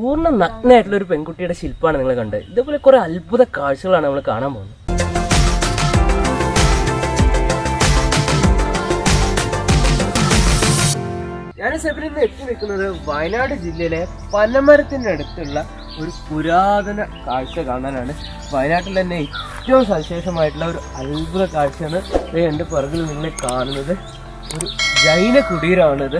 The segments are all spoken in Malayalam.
പൂർണ്ണ നഗ്നായിട്ടുള്ള ഒരു പെൺകുട്ടിയുടെ ശില്പമാണ് നിങ്ങൾ കണ്ടത് ഇതേപോലെ കുറെ അത്ഭുത കാഴ്ചകളാണ് നമ്മൾ കാണാൻ പോകുന്നത് ഞാൻ സെബിനിൽ നിന്ന് എത്തി നിൽക്കുന്നത് വയനാട് ജില്ലയിലെ പനമരത്തിന്റെ അടുത്തുള്ള ഒരു പുരാതന കാഴ്ച കാണാനാണ് വയനാട്ടിൽ തന്നെ ഏറ്റവും സവിശേഷമായിട്ടുള്ള ഒരു അത്ഭുത കാഴ്ചയാണ് ദേ എൻ്റെ പുറകിൽ നിങ്ങൾ കാണുന്നത് ഒരു ജൈന കുടീരമാണിത്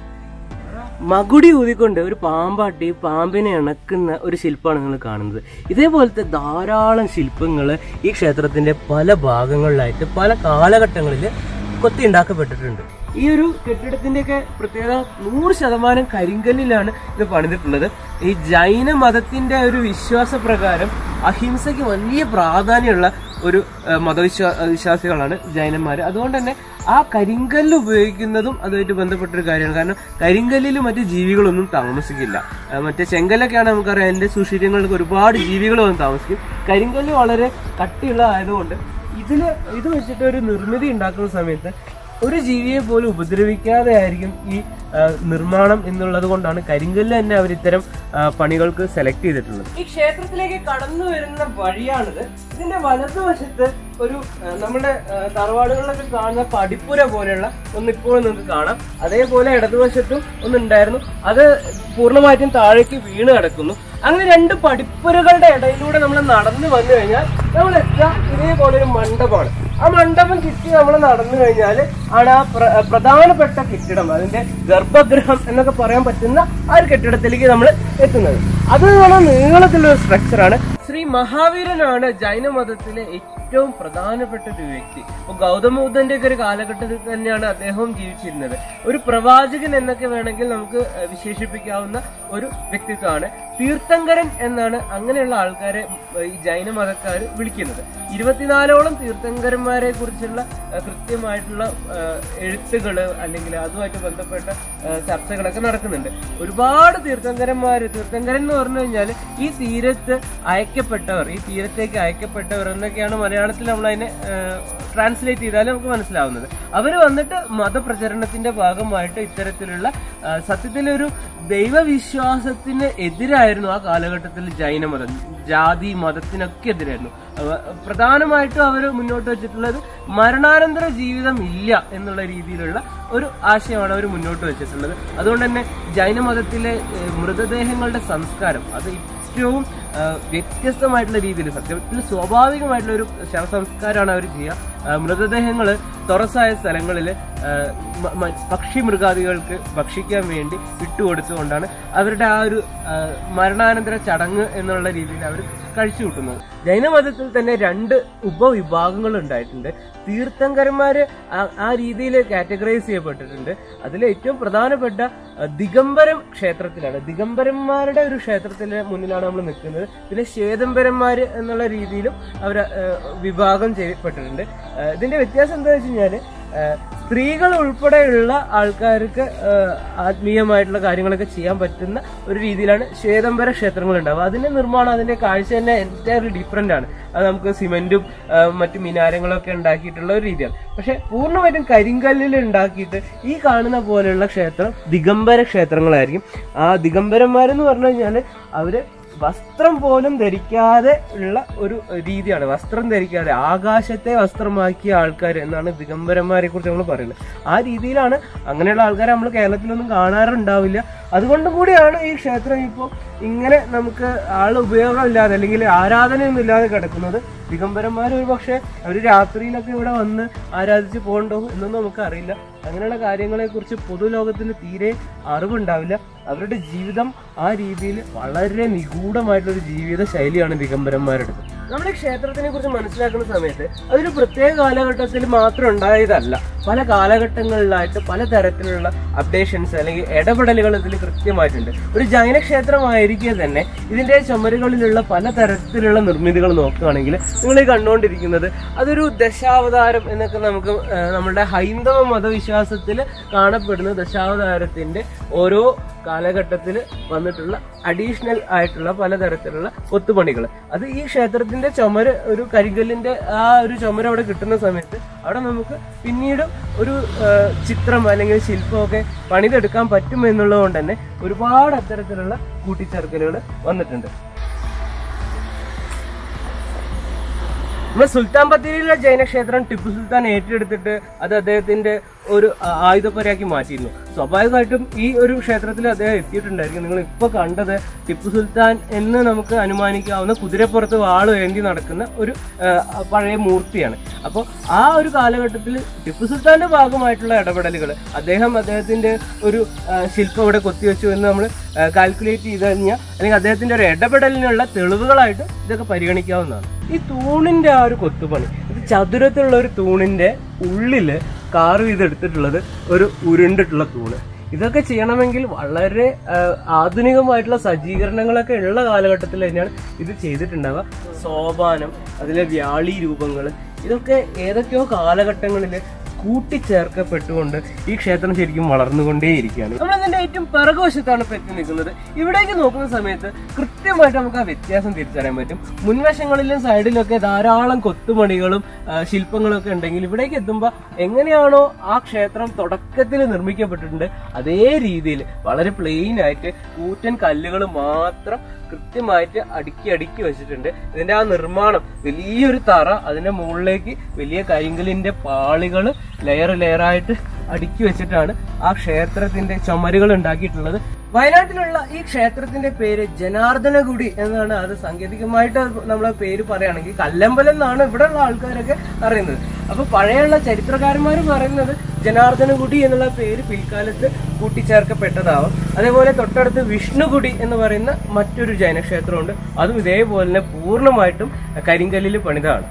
മകുടി ഊതിക്കൊണ്ട് ഒരു പാമ്പാട്ടി പാമ്പിനെ ഇണക്കുന്ന ഒരു ശില്പമാണ് നിങ്ങൾ കാണുന്നത് ഇതേപോലത്തെ ധാരാളം ശില്പങ്ങൾ ഈ ക്ഷേത്രത്തിന്റെ പല ഭാഗങ്ങളിലായിട്ട് പല കാലഘട്ടങ്ങളിൽ കൊത്തി ഉണ്ടാക്കപ്പെട്ടിട്ടുണ്ട് ഈ ഒരു കെട്ടിടത്തിന്റെയൊക്കെ പ്രത്യേകത നൂറ് ശതമാനം കരിങ്കല്ലിലാണ് ഇത് പണിതിട്ടുള്ളത് ഈ ജൈന മതത്തിന്റെ ഒരു വിശ്വാസപ്രകാരം അഹിംസയ്ക്ക് വലിയ പ്രാധാന്യമുള്ള ഒരു ഏഹ്, മതവിശ്വാ വിശ്വാസികളാണ് ജൈനന്മാർ അതുകൊണ്ട് തന്നെ ആ കരിങ്കല്ല് ഉപയോഗിക്കുന്നതും അതുമായിട്ട് ബന്ധപ്പെട്ട ഒരു കാര്യമാണ് കാരണം കരിങ്കല്ലിൽ മറ്റ് ജീവികളൊന്നും താമസിക്കില്ല ഏഹ്, മറ്റേ ചെങ്കല്ലൊക്കെയാണ് നമുക്കറിയാം അതിന്റെ സുഷിര്യങ്ങൾക്ക് ഒരുപാട് ജീവികൾ വന്ന് താമസിക്കും കരിങ്കല്ല് വളരെ കട്ടിയുള്ള ആയതുകൊണ്ട് ഇതില് ഇത് വെച്ചിട്ട് ഒരു നിർമ്മിതി ഉണ്ടാക്കുന്ന സമയത്ത് ഒരു ജീവിയെ പോലും ഉപദ്രവിക്കാതെ ആയിരിക്കും ഈ ആ, നിർമ്മാണം എന്നുള്ളത് കൊണ്ടാണ് കരിങ്കല്ല് തന്നെ അവർ ഇത്തരം ആ, പണികൾക്ക് സെലക്ട് ചെയ്തിട്ടുള്ളത് ഈ ക്ഷേത്രത്തിലേക്ക് കടന്നു വരുന്ന വഴിയാണിത് ഇതിന്റെ വലതുവശത്ത് ഒരു ആ, നമ്മുടെ ആ, തറവാടുകളിലൊക്കെ കാണുന്ന പടിപ്പുര പോലെയുള്ള ഒന്ന് ഇപ്പോൾ നിങ്ങൾക്ക് കാണാം അതേപോലെ ഇടതുവശത്തും ഒന്നുണ്ടായിരുന്നു അത് പൂർണ്ണമായിട്ടും താഴേക്ക് വീണ് കിടക്കുന്നു അങ്ങനെ രണ്ട് പടിപ്പുരകളുടെ ഇടയിലൂടെ നമ്മൾ നടന്നു വന്നു കഴിഞ്ഞാൽ നമ്മൾ എത്തുക ഇതേപോലെ ഒരു മണ്ഡപമാണ് ആ മണ്ഡപം ചുറ്റി നമ്മൾ നടന്നു കഴിഞ്ഞാൽ ആണ് ആ പ്ര- പ്രധാനപ്പെട്ട കെട്ടിടം അതിന്റെ ഗർഭഗൃഹം എന്നൊക്കെ പറയാൻ പറ്റുന്ന ആ ഒരു കെട്ടിടത്തിലേക്ക് നമ്മൾ എത്തുന്നത് അത് എന്ന് പറഞ്ഞാൽ നീളത്തിലുള്ള ഒരു സ്ട്രക്ചറാണ് ശ്രീ മഹാവീരനാണ് ജൈന മതത്തിലെ ഏറ്റവും പ്രധാനപ്പെട്ട ഒരു വ്യക്തി അപ്പൊ ഗൗതമ ബുദ്ധന്റെ ഒക്കെ ഒരു കാലഘട്ടത്തിൽ തന്നെയാണ് അദ്ദേഹവും ജീവിച്ചിരുന്നത് ഒരു പ്രവാചകൻ എന്നൊക്കെ വേണമെങ്കിൽ നമുക്ക് ഏഹ്, വിശേഷിപ്പിക്കാവുന്ന ഒരു വ്യക്തിത്വമാണ് തീർത്ഥങ്കരൻ എന്നാണ് അങ്ങനെയുള്ള ആൾക്കാരെ ഏഹ്, ഈ ജൈന മതക്കാർ വിളിക്കുന്നത് ഇരുപത്തിനാലോളം തീർത്ഥങ്കരന്മാരെ കുറിച്ചുള്ള ഏഹ്, കൃത്യമായിട്ടുള്ള ഏഹ്, എഴുത്തുകള് അല്ലെങ്കിൽ അതുമായിട്ട് ബന്ധപ്പെട്ട ഏഹ്, ചർച്ചകളൊക്കെ നടക്കുന്നുണ്ട് ഒരുപാട് തീർത്ഥങ്കരന്മാര് തീർത്ഥങ്കരൻ എന്ന് പറഞ്ഞു കഴിഞ്ഞാൽ ഈ തീരത്ത് അയക്കപ്പെട്ടവർ ഈ തീരത്തേക്ക് അയക്കപ്പെട്ടവർ എന്നൊക്കെയാണ് മലയാളത്തിൽ നമ്മൾ അതിനെ ട്രാൻസ്ലേറ്റ് ചെയ്താൽ നമുക്ക് മനസ്സിലാവുന്നത് അവർ വന്നിട്ട് മതപ്രചരണത്തിന്റെ ഭാഗമായിട്ട് ഇത്തരത്തിലുള്ള ആ, സത്യത്തിലൊരു ദൈവവിശ്വാസത്തിന് എതിരായിരുന്നു ആ കാലഘട്ടത്തിൽ ജൈനമതം ജാതി മതത്തിനൊക്കെ എതിരായിരുന്നു അവ- പ്രധാനമായിട്ടും അവർ മുന്നോട്ട് വെച്ചിട്ടുള്ളത് മരണാനന്തര ജീവിതം ഇല്ല എന്നുള്ള രീതിയിലുള്ള ഒരു ആശയമാണ് അവർ മുന്നോട്ട് വെച്ചിട്ടുള്ളത് അതുകൊണ്ട് തന്നെ ജൈനമതത്തിലെ ഏഹ്, മൃതദേഹങ്ങളുടെ സംസ്കാരം അത് ഏറ്റവും ആ, വ്യത്യസ്തമായിട്ടുള്ള രീതിയിൽ സത്യത്തിൽ സ്വാഭാവികമായിട്ടുള്ള ഒരു ശവസംസ്കാരമാണ് അവർ ചെയ്യുക ആ, മൃതദേഹങ്ങൾ തുറസായ സ്ഥലങ്ങളിൽ പക്ഷി മൃഗാദികൾക്ക് ഭക്ഷിക്കാൻ വേണ്ടി വിട്ടുകൊടുത്തുകൊണ്ടാണ് അവരുടെ ആ ഒരു ആ, മരണാനന്തര ചടങ്ങ് എന്നുള്ള രീതിയിൽ അവർ കഴിച്ചു കൂട്ടുന്നത് ജൈനമതത്തിൽ തന്നെ രണ്ട് ഉപവിഭാഗങ്ങൾ ഉണ്ടായിട്ടുണ്ട് തീർത്ഥങ്കരന്മാര് ആ- ആ രീതിയിൽ കാറ്റഗറൈസ് ചെയ്യപ്പെട്ടിട്ടുണ്ട് അതിൽ ഏറ്റവും പ്രധാനപ്പെട്ട ആ, ദിഗംബരം ക്ഷേത്രത്തിലാണ് ദിഗംബരന്മാരുടെ ഒരു ക്ഷേത്രത്തിന് മുന്നിലാണ് നമ്മൾ നിൽക്കുന്നത് പിന്നെ ശ്വേതംബരന്മാര് എന്നുള്ള രീതിയിലും അവർ വിഭാഗം ചെയ്യപ്പെട്ടിട്ടുണ്ട് ആ, ഇതിന്റെ വ്യത്യാസം എന്താ വെച്ച് കഴിഞ്ഞാല് ആ, സ്ത്രീകൾ ഉൾപ്പെടെയുള്ള ആൾക്കാർക്ക് ആ, ആത്മീയമായിട്ടുള്ള കാര്യങ്ങളൊക്കെ ചെയ്യാൻ പറ്റുന്ന ഒരു രീതിയിലാണ് ശ്വേതംബര ക്ഷേത്രങ്ങൾ ഉണ്ടാവുക അതിന്റെ നിർമ്മാണം അതിന്റെ കാഴ്ച തന്നെ എൻറ്റയർലി ഡിഫറെന്റ് ആണ് അത് നമുക്ക് സിമെന്റും ആ, മറ്റു മിനാരങ്ങളൊക്കെ ഉണ്ടാക്കിയിട്ടുള്ള ഒരു രീതിയാണ് പക്ഷെ പൂർണ്ണമായിട്ടും കരിങ്കല്ലിൽ ഉണ്ടാക്കിയിട്ട് ഈ കാണുന്ന പോലെയുള്ള ക്ഷേത്രം ദിഗംബര ക്ഷേത്രങ്ങളായിരിക്കും ആ ദിഗംബരന്മാരെന്ന് പറഞ്ഞു കഴിഞ്ഞാൽ അവര് വസ്ത്രം പോലും ധരിക്കാതെ ഉള്ള ഒരു രീതിയാണ് വസ്ത്രം ധരിക്കാതെ ആകാശത്തെ വസ്ത്രമാക്കിയ ആൾക്കാർ എന്നാണ് ദിഗംബരന്മാരെ കുറിച്ച് നമ്മൾ പറയുന്നത് ആ രീതിയിലാണ് അങ്ങനെയുള്ള ആൾക്കാരെ നമ്മൾ കേരളത്തിലൊന്നും കാണാറുണ്ടാവില്ല അതുകൊണ്ടും കൂടിയാണ് ഈ ക്ഷേത്രം ഇപ്പോൾ ഇങ്ങനെ നമുക്ക് ആൾ ഉപയോഗമില്ലാതെ അല്ലെങ്കിൽ ആരാധനയൊന്നും ഇല്ലാതെ കിടക്കുന്നത് ദിഗംബരന്മാർ ഒരു പക്ഷേ അവർ രാത്രിയിലൊക്കെ ഇവിടെ വന്ന് ആരാധിച്ച് പോകണ്ടോ എന്നൊന്നും നമുക്ക് അറിയില്ല അങ്ങനെയുള്ള കാര്യങ്ങളെ കുറിച്ച് പൊതുലോകത്തിന് തീരെ അറിവുണ്ടാവില്ല അവരുടെ ജീവിതം ആ രീതിയിൽ വളരെ നിഗൂഢമായിട്ടുള്ള ഒരു ജീവിത ശൈലിയാണ് ദിഗംബരന്മാരുടെ നമ്മുടെ ക്ഷേത്രത്തിനെ കുറിച്ച് മനസ്സിലാക്കുന്ന സമയത്ത് അതൊരു പ്രത്യേക കാലഘട്ടത്തിൽ മാത്രം ഉണ്ടായതല്ല പല കാലഘട്ടങ്ങളിലായിട്ട് പല തരത്തിലുള്ള അപ്ഡേഷൻസ് അല്ലെങ്കിൽ ഇടപെടലുകൾ ഇതിൽ കൃത്യമായിട്ടുണ്ട് ഒരു ജൈന ക്ഷേത്രമായിരിക്കെ തന്നെ ഇതിന്റെ ചുമരുകളിലുള്ള പല തരത്തിലുള്ള നിർമ്മിതികൾ നോക്കുകയാണെങ്കിൽ നിങ്ങൾ ഈ കണ്ടുകൊണ്ടിരിക്കുന്നത് അതൊരു ദശാവതാരം എന്നൊക്കെ നമുക്ക് ആ, നമ്മുടെ ഹൈന്ദവ മതവിശ്വാസത്തിൽ കാണപ്പെടുന്ന ദശാവതാരത്തിന്റെ ഓരോ കാലഘട്ടത്തിൽ വന്നിട്ടുള്ള അഡീഷണൽ ആയിട്ടുള്ള പലതരത്തിലുള്ള കൊത്തുപണികൾ അത് ഈ ക്ഷേത്രത്തിന്റെ ചുമര് ഒരു കരിങ്കല്ലിന്റെ ആ ഒരു ചുമര് അവിടെ കിട്ടുന്ന സമയത്ത് അവിടെ നമുക്ക് പിന്നീട് ഒരു ആ, ചിത്രം അല്ലെങ്കിൽ ശില്പമൊക്കെ പണിതെടുക്കാൻ പറ്റും എന്നുള്ളത് കൊണ്ട് തന്നെ ഒരുപാട് അത്തരത്തിലുള്ള കൂട്ടിച്ചേർക്കലുകൾ വന്നിട്ടുണ്ട് നമ്മുടെ സുൽത്താൻ ബത്തേരിയിലെ ജൈനക്ഷേത്രം ടിപ്പു സുൽത്താൻ ഏറ്റെടുത്തിട്ട് അത് അദ്ദേഹത്തിന്റെ ഒരു ആ- ആയുധപ്പുരയാക്കി മാറ്റിയിരുന്നു സ്വാഭാവികമായിട്ടും ഈ ഒരു ക്ഷേത്രത്തിൽ അദ്ദേഹം എത്തിയിട്ടുണ്ടായിരിക്കും നിങ്ങൾ ഇപ്പൊ കണ്ടത് ടിപ്പു സുൽത്താൻ എന്ന് നമുക്ക് അനുമാനിക്കാവുന്ന കുതിരപ്പുറത്ത് വാള് ഏന്തി നടക്കുന്ന ഒരു ആ, പഴയ മൂർത്തിയാണ് അപ്പോൾ ആ ഒരു കാലഘട്ടത്തിൽ ടിപ്പു സുൽത്താന്റെ ഭാഗമായിട്ടുള്ള ഇടപെടലുകൾ അദ്ദേഹം അദ്ദേഹത്തിന്റെ ഒരു ആ, ശില്പം ഇവിടെ കൊത്തിവെച്ചു എന്ന് നമ്മൾ കാൽക്കുലേറ്റ് ചെയ്ത് കഴിഞ്ഞാൽ അല്ലെങ്കിൽ അദ്ദേഹത്തിന്റെ ഒരു ഇടപെടലിനുള്ള തെളിവുകളായിട്ട് ഇതൊക്കെ പരിഗണിക്കാവുന്നതാണ് ഈ തൂണിന്റെ ആ ഒരു കൊത്തുപണി ഇത് ചതുരത്തിലുള്ള ഒരു തൂണിന്റെ ഉള്ളില് കാർവ് ചെയ്തെടുത്തിട്ടുള്ളത് ഒരു ഉരുണ്ടിട്ടുള്ള തൂണ് ഇതൊക്കെ ചെയ്യണമെങ്കിൽ വളരെ ആ, ആധുനികമായിട്ടുള്ള സജ്ജീകരണങ്ങളൊക്കെ ഉള്ള കാലഘട്ടത്തിൽ തന്നെയാണ് ഇത് ചെയ്തിട്ടുണ്ടാവുക സോപാനം അതിലെ വ്യാളി രൂപങ്ങൾ ഇതൊക്കെ ഏതൊക്കെയോ കാലഘട്ടങ്ങളിൽ കൂട്ടിച്ചേർക്കപ്പെട്ടുകൊണ്ട് ഈ ക്ഷേത്രം ശരിക്കും വളർന്നുകൊണ്ടേയിരിക്കുകയാണ് നമ്മൾ ഇതിന്റെ ഏറ്റവും പിറകുവശത്താണ് ഇപ്പൊ എത്തി നിൽക്കുന്നത് ഇവിടേക്ക് നോക്കുന്ന സമയത്ത് കൃത്യമായിട്ട് നമുക്ക് ആ വ്യത്യാസം തിരിച്ചറിയാൻ പറ്റും മുൻവശങ്ങളിലും സൈഡിലും ഒക്കെ ധാരാളം കൊത്തുപണികളും ആ, ശില്പങ്ങളും ഒക്കെ ഉണ്ടെങ്കിൽ ഇവിടേക്ക് എത്തുമ്പോൾ എങ്ങനെയാണോ ആ ക്ഷേത്രം തുടക്കത്തിൽ നിർമ്മിക്കപ്പെട്ടിട്ടുണ്ട് അതേ രീതിയിൽ വളരെ പ്ലെയിൻ ആയിട്ട് കൂറ്റൻ കല്ലുകൾ മാത്രം കൃത്യമായിട്ട് അടുക്കി അടുക്കി വെച്ചിട്ടുണ്ട് ഇതിന്റെ ആ നിർമ്മാണം വലിയൊരു തറ അതിന്റെ മുകളിലേക്ക് വലിയ കരിങ്കലിന്റെ പാളികൾ ലെയർ ലെയറായിട്ട് അടുക്കി വെച്ചിട്ടാണ് ആ ക്ഷേത്രത്തിന്റെ ചുമരുകൾ ഉണ്ടാക്കിയിട്ടുള്ളത് വയനാട്ടിലുള്ള ഈ ക്ഷേത്രത്തിന്റെ പേര് ജനാർദ്ദനഗുടി എന്നാണ് അത് സാങ്കേതികമായിട്ട് നമ്മളെ പേര് പറയുകയാണെങ്കിൽ കല്ലമ്പലം എന്നാണ് ഇവിടെയുള്ള ആൾക്കാരൊക്കെ അറിയുന്നത് അപ്പൊ പഴയുള്ള ചരിത്രകാരന്മാർ പറയുന്നത് ജനാർദ്ദനഗുടി എന്നുള്ള പേര് പിൽക്കാലത്ത് കൂട്ടിച്ചേർക്കപ്പെട്ടതാവും അതേപോലെ തൊട്ടടുത്ത് വിഷ്ണുഗുടി എന്ന് പറയുന്ന മറ്റൊരു ജൈനക്ഷേത്രമുണ്ട് അതും ഇതേപോലെ തന്നെ പൂർണ്ണമായിട്ടും കരിങ്കല്ലിൽ പണിതാണ്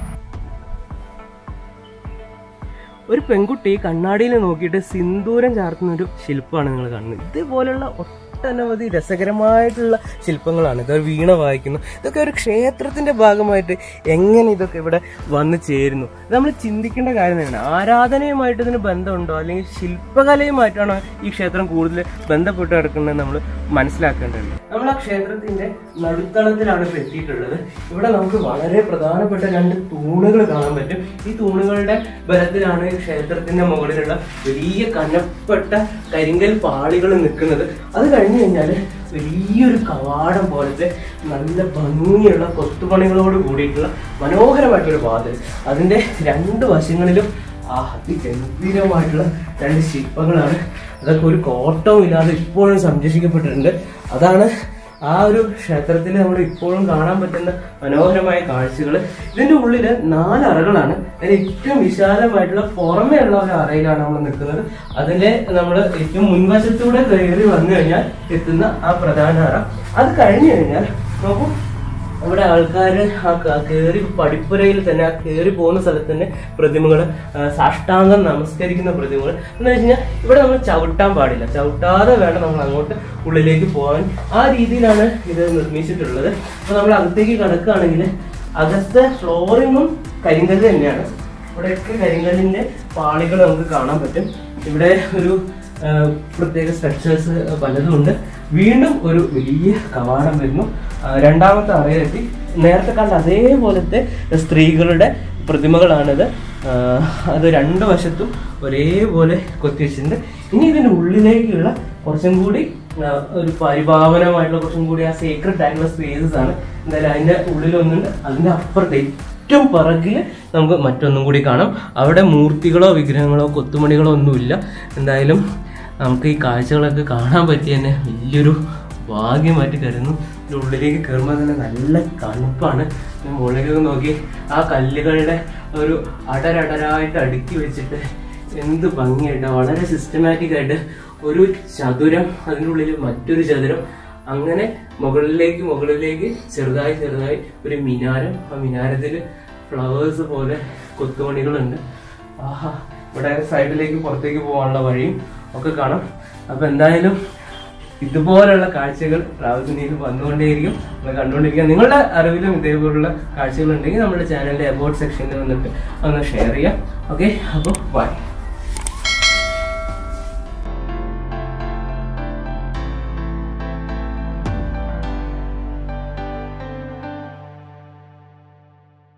ഒരു പെൺകുട്ടി കണ്ണാടിയിൽ നോക്കിയിട്ട് സിന്ദൂരം ചാർത്തുന്ന ഒരു ശില്പമാണ് നിങ്ങൾ കാണുന്നത് ഇതുപോലുള്ള ഒട്ടനവധി രസകരമായിട്ടുള്ള ശില്പങ്ങളാണ് ഇത് ഒരു വീണ വായിക്കുന്നു ഇതൊക്കെ ഒരു ക്ഷേത്രത്തിന്റെ ഭാഗമായിട്ട് എങ്ങനെ ഇതൊക്കെ ഇവിടെ വന്നു ചേരുന്നു ഇത് നമ്മൾ ചിന്തിക്കേണ്ട കാര്യം തന്നെയാണ് ആരാധനയുമായിട്ട് ഇതിന് ബന്ധമുണ്ടോ അല്ലെങ്കിൽ ശില്പകലയുമായിട്ടാണോ ഈ ക്ഷേത്രം കൂടുതൽ ബന്ധപ്പെട്ട് കിടക്കുന്നത് നമ്മൾ മനസ്സിലാക്കേണ്ടതുണ്ട് നമ്മൾ ആ ക്ഷേത്രത്തിന്റെ നടുത്തളത്തിലാണ് ഇപ്പോൾ എത്തിയിട്ടുള്ളത് ഇവിടെ നമുക്ക് വളരെ പ്രധാനപ്പെട്ട രണ്ട് തൂണുകൾ കാണാൻ പറ്റും ഈ തൂണുകളുടെ ബലത്തിലാണ് ഈ ക്ഷേത്രത്തിന്റെ മുകളിലുള്ള വലിയ കനപ്പെട്ട കരിങ്കൽ പാളികൾ നിൽക്കുന്നത് അത് കഴിഞ്ഞു കഴിഞ്ഞാല് വലിയൊരു കവാടം പോലത്തെ നല്ല ഭംഗിയുള്ള കൊത്തുപണികളോട് കൂടിയിട്ടുള്ള മനോഹരമായിട്ടൊരു വാതിൽ അതിന്റെ രണ്ട് വശങ്ങളിലും ആ അതിഗംഭീരമായിട്ടുള്ള രണ്ട് ശില്പങ്ങളാണ് അതൊക്കെ ഒരു കോട്ടവും ഇല്ലാതെ ഇപ്പോഴും സംരക്ഷിക്കപ്പെട്ടിട്ടുണ്ട് അതാണ് ആ ഒരു ക്ഷേത്രത്തിൽ നമ്മൾ ഇപ്പോഴും കാണാൻ പറ്റുന്ന മനോഹരമായ കാഴ്ചകൾ ഇതിന്റെ ഉള്ളിൽ നാല് അറകളാണ് അതിൽ ഏറ്റവും വിശാലമായിട്ടുള്ള പുറമേ ഉള്ള ഒരു അറയിലാണ് നമ്മൾ നിൽക്കുന്നത് അതിന്റെ നമ്മൾ ഏറ്റവും മുൻവശത്തൂടെ കയറി വന്നു കഴിഞ്ഞാൽ എത്തുന്ന ആ പ്രധാന അറ അത് കഴിഞ്ഞു കഴിഞ്ഞാൽ നോക്കൂ ഇവിടെ ആൾക്കാർ ആ ക- കേറി പടിപ്പുരയിൽ തന്നെ ആ കേറി പോകുന്ന സ്ഥലത്ത് തന്നെ പ്രതിമകൾ സാഷ്ടാംഗം നമസ്കരിക്കുന്ന പ്രതിമകൾ എന്ന് വെച്ച് കഴിഞ്ഞാൽ ഇവിടെ നമ്മൾ ചവിട്ടാൻ പാടില്ല ചവിട്ടാതെ വേണം നമ്മൾ അങ്ങോട്ട് ഉള്ളിലേക്ക് പോകാൻ ആ രീതിയിലാണ് ഇത് നിർമ്മിച്ചിട്ടുള്ളത് അപ്പൊ നമ്മൾ അകത്തേക്ക് കടക്കുകയാണെങ്കിൽ അകത്തെ ഫ്ലോറിങ്ങും കരിങ്കല്ല് തന്നെയാണ് ഇവിടെയൊക്കെ കരിങ്കല്ലിന്റെ പാളികൾ നമുക്ക് കാണാൻ പറ്റും ഇവിടെ ഒരു ആ, പ്രത്യേക സ്ട്രക്ചേഴ്സ് പലതും ഉണ്ട് വീണ്ടും ഒരു വലിയ കവാടം വരുന്നു ആ, രണ്ടാമത്തെ അറയിലെത്തി നേരത്തെ കണ്ട അതേപോലത്തെ സ്ത്രീകളുടെ പ്രതിമകളാണിത് ആ, അത് രണ്ട് വശത്തും ഒരേപോലെ കൊത്തിവെച്ചിട്ടുണ്ട് ഇനി ഇതിന്റെ ഉള്ളിലേക്കുള്ള കുറച്ചും കൂടി ആ, ഒരു പരിപാവനമായിട്ടുള്ള കുറച്ചും കൂടി ആ സീക്രട്ട് ആയിട്ടുള്ള സ്പേസസ് ആണ് എന്തായാലും അതിന്റെ ഉള്ളിലൊന്നുണ്ട് അതിന്റെ അപ്പുറത്തെ ഏറ്റവും പിറകിൽ നമുക്ക് മറ്റൊന്നും കൂടി കാണാം അവിടെ മൂർത്തികളോ വിഗ്രഹങ്ങളോ കൊത്തുമണികളോ ഒന്നുമില്ല എന്തായാലും നമുക്ക് ഈ കാഴ്ചകളൊക്കെ കാണാൻ പറ്റിയ തന്നെ വലിയൊരു ഭാഗ്യമായിട്ട് കരുതുന്നു ഇതിന്റെ ഉള്ളിലേക്ക് കയറുമ്പോൾ തന്നെ നല്ല തണുപ്പാണ് പിന്നെ മുകളിലേക്ക് നോക്കി ആ കല്ലുകളുടെ ഒരു അടരടരായിട്ട് അടുക്കി വെച്ചിട്ട് എന്ത് ഭംഗിയായിട്ട് വളരെ സിസ്റ്റമാറ്റിക് ആയിട്ട് ഒരു ചതുരം അതിനുള്ളിൽ മറ്റൊരു ചതുരം അങ്ങനെ മുകളിലേക്ക് മുകളിലേക്ക് ചെറുതായി ചെറുതായി ഒരു മിനാരം ആ മിനാരത്തിൽ ഫ്ലവേഴ്സ് പോലെ കൊത്തുമണികളുണ്ട് ആഹാ ഇവിടെ സൈഡിലേക്ക് പുറത്തേക്ക് പോകാനുള്ള വഴിയും ഒക്കെ കാണാം അപ്പൊ എന്തായാലും ഇതുപോലുള്ള കാഴ്ചകൾ ട്രാവൽസിനിയിൽ വന്നുകൊണ്ടേയിരിക്കും നമ്മൾ കണ്ടുകൊണ്ടിരിക്കുക നിങ്ങളുടെ അറിവിലും ഇതേപോലുള്ള കാഴ്ചകൾ ഉണ്ടെങ്കിൽ നമ്മുടെ ചാനലിന്റെ അബൌട്ട് സെക്ഷനിൽ വന്നിട്ട് ഒന്ന് ഷെയർ ചെയ്യാം ഓക്കെ അപ്പോൾ ബൈ